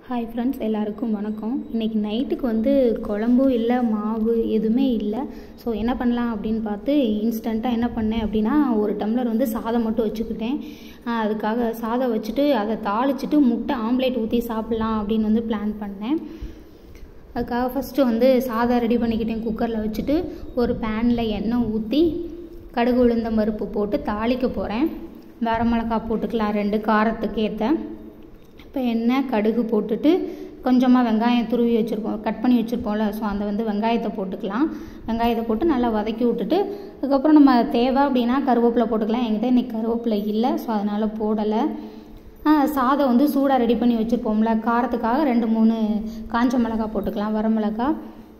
hi friends எல்லாருக்கும் வணக்கம் இன்றைக்கி நைட்டுக்கு வந்து குழம்பும் இல்லை மாவு எதுவுமே இல்லை ஸோ என்ன பண்ணலாம் அப்படின்னு பார்த்து இன்ஸ்டண்ட்டாக என்ன பண்ணேன் அப்படின்னா ஒரு டம்ளர் வந்து சாதம் மட்டும் வச்சுக்கிட்டேன் ஆஹ் அதுக்காக சாதம் வச்சுட்டு அதை தாளிச்சிட்டு முட்டை ஆம்லேட் ஊற்றி சாப்பிட்லாம் அப்படின்னு வந்து பிளான் பண்ணேன் அதுக்காக ஃபஸ்ட்டு வந்து சாதம் ரெடி பண்ணிக்கிட்டேன் குக்கரில் வச்சுட்டு ஒரு பேனில் எண்ணெய் ஊற்றி கடுகு உளுந்தம் பருப்பு போட்டு தாளிக்க போகிறேன் வரமிளகா போட்டுக்கலாம் ரெண்டு காரத்துக்கு ஏற்ற இப்போ எண்ணெய் கடுகு போட்டுட்டு கொஞ்சமாக வெங்காயம் துருவி வச்சுருப்போம் கட் பண்ணி வச்சுருப்போம்ல ஸோ அந்த வந்து வெங்காயத்தை போட்டுக்கலாம் வெங்காயத்தை போட்டு நல்லா வதக்கி விட்டுட்டு அதுக்கப்புறம் நம்ம தேவை அப்படின்னா கருவேப்பிலை போட்டுக்கலாம் என்கிட்ட இன்றைக்கி கருவேப்பிலை இல்லை ஸோ அதனால் போடலை ஆ, சாதம் வந்து சூடாக ரெடி பண்ணி வச்சுருப்போம்ல காரத்துக்காக ரெண்டு மூணு காஞ்ச மிளகா போட்டுக்கலாம் வரமிளகா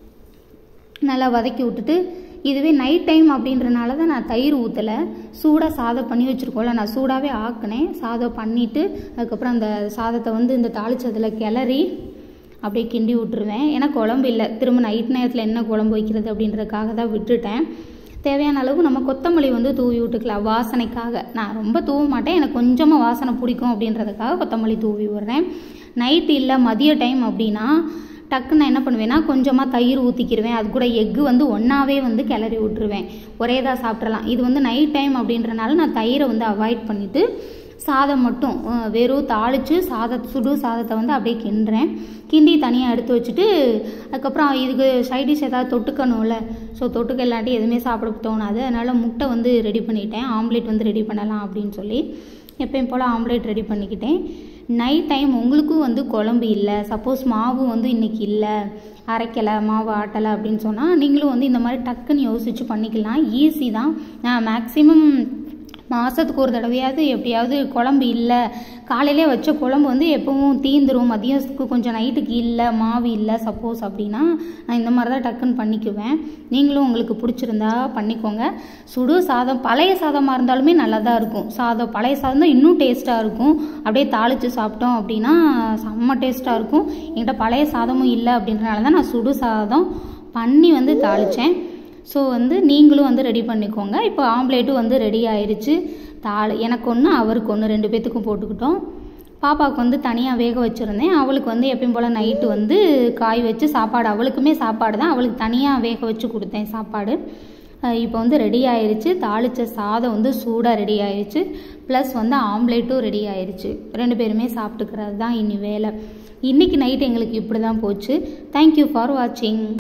நல்லா வதக்கி விட்டுட்டு இதுவே நைட் டைம் அப்படின்றனால தான் நான் தயிர் ஊற்றலை சூடாக சாதம் பண்ணி வச்சுருக்கோம்ல நான் சூடாகவே ஆக்கினேன் சாதம் பண்ணிவிட்டு அதுக்கப்புறம் அந்த சாதத்தை வந்து இந்த தாளிச்சதில் கிளறி அப்படியே கிண்டி விட்டுருவேன் ஏன்னா குழம்பு இல்லை திரும்ப நைட் நேரத்தில் என்ன குழம்பு வைக்கிறது அப்படின்றதுக்காக தான் விட்டுட்டேன் தேவையான அளவு நம்ம கொத்தமல்லி வந்து தூவி விட்டுக்கலாம் வாசனைக்காக நான் ரொம்ப தூவ மாட்டேன் எனக்கு கொஞ்சமாக வாசனை பிடிக்கும் அப்படின்றதுக்காக கொத்தமல்லி தூவி விடுறேன் நைட் இல்லை மதிய டைம் அப்படின்னா டக்குன்னு நான் என்ன பண்ணுவேன்னா கொஞ்சமாக தயிர் ஊற்றிக்கிருவேன் அது கூட எக்கு வந்து ஒன்றாவே வந்து கிளறி விட்டுருவேன் ஒரே தான் சாப்பிட்றலாம் இது வந்து நைட் டைம் அப்படின்றனால நான் தயிரை வந்து அவாய்ட் பண்ணிவிட்டு சாதம் மட்டும் அஹ், வெறும் தாளித்து சாத சுடு சாதத்தை வந்து அப்படியே கிண்டுறேன் கிண்டி தனியாக எடுத்து வச்சுட்டு அதுக்கப்புறம் இதுக்கு சைடிஷ் ஏதாவது தொட்டுக்கணும்ல ஸோ தொட்டுக்க இல்லாட்டி எதுவுமே சாப்பிட தோணாது அதனால் முட்டை வந்து ரெடி பண்ணிட்டேன் ஆம்லேட் வந்து ரெடி பண்ணலாம் அப்படின்னு சொல்லி எப்பயும் போல் ஆம்லேட் ரெடி பண்ணிக்கிட்டேன் நைட் டைம் உங்களுக்கும் வந்து குழம்பு இல்லை சப்போஸ் மாவு வந்து இன்றைக்கி இல்லை அரைக்கலை மாவு ஆட்டலை அப்படின்னு சொன்னால் நீங்களும் வந்து இந்த மாதிரி டக்குன்னு யோசித்து பண்ணிக்கலாம் ஈஸி தான் நான் மேக்ஸிமம் மாதத்துக்கு ஒரு தடவையாவது எப்படியாவது குழம்பு இல்லை காலையிலே வச்ச குழம்பு வந்து எப்பவும் தீந்துரும் மதியத்துக்கு கொஞ்சம் நைட்டுக்கு இல்லை மாவு இல்லை சப்போஸ் அப்படின்னா நான் இந்த மாதிரி தான் டக்குன்னு பண்ணிக்குவேன் நீங்களும் உங்களுக்கு பிடிச்சிருந்தா பண்ணிக்கோங்க சுடு சாதம் பழைய சாதமாக இருந்தாலுமே நல்லா தான் இருக்கும் சாதம் பழைய சாதம் தான் இன்னும் டேஸ்ட்டாக இருக்கும் அப்படியே தாளித்து சாப்பிட்டோம் அப்படின்னா செம்ம டேஸ்ட்டாக இருக்கும் என்கிட்ட பழைய சாதமும் இல்லை அப்படின்றனால தான் நான் சுடு சாதம் பண்ணி வந்து தாளித்தேன் ஸோ வந்து நீங்களும் வந்து ரெடி பண்ணிக்கோங்க இப்போ ஆம்லேட்டும் வந்து ரெடி ஆயிடுச்சு தாள் எனக்கு ஒன்று அவருக்கு ஒன்று ரெண்டு பேத்துக்கும் போட்டுக்கிட்டோம் பாப்பாவுக்கு வந்து தனியாக வேக வச்சுருந்தேன் அவளுக்கு வந்து எப்பயும் போல் நைட்டு வந்து காய் வச்சு சாப்பாடு அவளுக்குமே சாப்பாடு தான் அவளுக்கு தனியாக வேக வச்சு கொடுத்தேன் சாப்பாடு அஹ் இப்போ வந்து ரெடி ஆயிருச்சு தாளித்த சாதம் வந்து சூடாக ரெடி ஆயிருச்சு ப்ளஸ் வந்து ஆம்லேட்டும் ரெடி ஆயிருச்சு ரெண்டு பேருமே சாப்பிட்டுக்கிறது தான் இனி வேலை இன்றைக்கி நைட் எங்களுக்கு இப்படி தான் போச்சு தேங்க்யூ ஃபார் வாட்சிங்